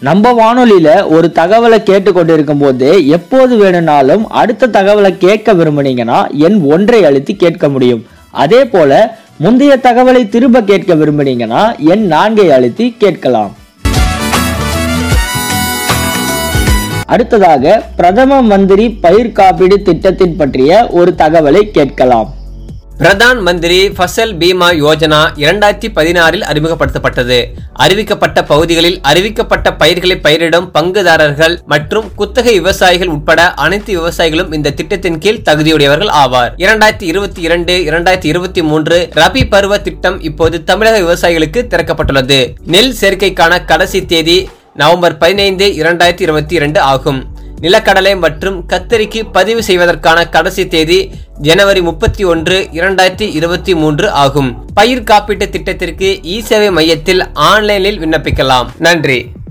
நம்ம வானொலியில ஒரு தகவலை கேட்டு கொண்டிருக்கும் போது எப்போது வேணும்னாலும் அடுத்த தகவலை கேட்க விரும்புனீங்கன்னா எண் ஒன்றை அழுத்தி கேட்க முடியும் அதே போல முந்தைய தகவலை திரும்ப கேட்க விரும்புனீங்கன்னா எண் நான்கை அழுத்தி கேட்கலாம் அடுத்ததாக பிரதம மந்திரி பயிர் காப்பீடு திட்டத்தின் பற்றிய ஒரு தகவலை கேட்கலாம் பிரதான் மந்திரி ஃபசல் பீமா யோஜனா இரண்டாயிரத்தி பதினாறில் அறிமுகப்படுத்தப்பட்டது அறிவிக்கப்பட்ட பகுதிகளில் அறிவிக்கப்பட்ட பயிர்களை பயிரிடும் பங்குதாரர்கள் மற்றும் குத்தகை விவசாயிகள் உட்பட அனைத்து விவசாயிகளும் இந்த திட்டத்தின் கீழ் தகுதியுடையவர்கள் ஆவார் இரண்டாயிரத்தி இருபத்தி இரண்டு இரண்டாயிரத்தி இருபத்தி மூன்று ரபி பருவ திட்டம் இப்போது தமிழக விவசாயிகளுக்கு திறக்கப்பட்டுள்ளது நெல் சேர்க்கைக்கான கடைசி தேதி நவம்பர் பதினைந்து இரண்டாயிரத்தி இருபத்தி இரண்டு ஆகும் நிலக்கடலை மற்றும் கத்தரிக்கு பதிவு செய்வதற்கான கடைசி தேதி ஜனவரி முப்பத்தி ஒன்று இரண்டாயிரத்தி இருபத்தி மூன்று ஆகும் பயிர் காப்பீட்டு திட்டத்திற்கு இ சேவை மையத்தில் ஆன்லைனில் விண்ணப்பிக்கலாம் நன்றி